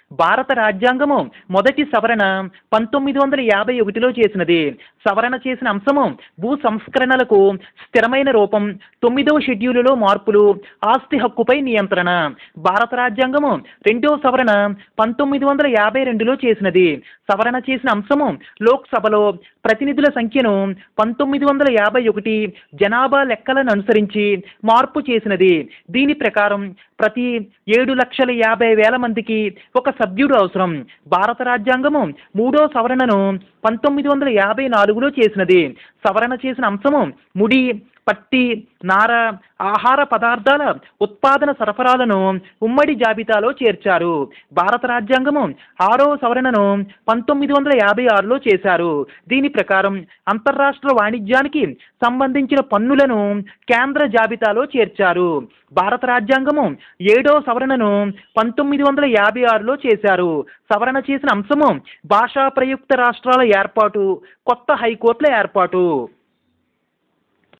భారత రాజ్యాంగము మొదటి సవరణ పంతొమ్మిది వందల యాభై ఒకటిలో చేసినది సవరణ చేసిన అంశము భూ సంస్కరణలకు స్థిరమైన రూపం తొమ్మిదవ షెడ్యూలులో మార్పులు ఆస్తి హక్కుపై నియంత్రణ భారత రాజ్యాంగము రెండవ సవరణ పంతొమ్మిది వందల యాభై రెండులో చేసినది సవరణ చేసిన అంశము లోక్సభలో ప్రతినిధుల సంఖ్యను పంతొమ్మిది వందల యాభై ఒకటి జనాభా లెక్కలను అనుసరించి మార్పు చేసినది దీని ప్రకారం ప్రతి ఏడు లక్షల యాభై వేల మందికి ఒక సభ్యుడు అవసరం భారత రాజ్యాంగము మూడో సవరణను పంతొమ్మిది వందల యాభై నాలుగులో చేసినది సవరణ చేసిన అంశము ముడి పత్తి నార ఆహార పదార్థాల ఉత్పాదన సరఫరాలను ఉమ్మడి జాబితాలో చేర్చారు భారత రాజ్యాంగము ఆరో సవరణను పంతొమ్మిది వందల యాభై ఆరులో చేశారు దీని ప్రకారం అంతర్రాష్ట్ర వాణిజ్యానికి సంబంధించిన పన్నులను కేంద్ర జాబితాలో చేర్చారు భారత రాజ్యాంగము ఏడో సవరణను పంతొమ్మిది వందల యాభై ఆరులో చేశారు సవరణ చేసిన అంశము భాషా ప్రయుక్త రాష్ట్రాల ఏర్పాటు కొత్త హైకోర్టుల ఏర్పాటు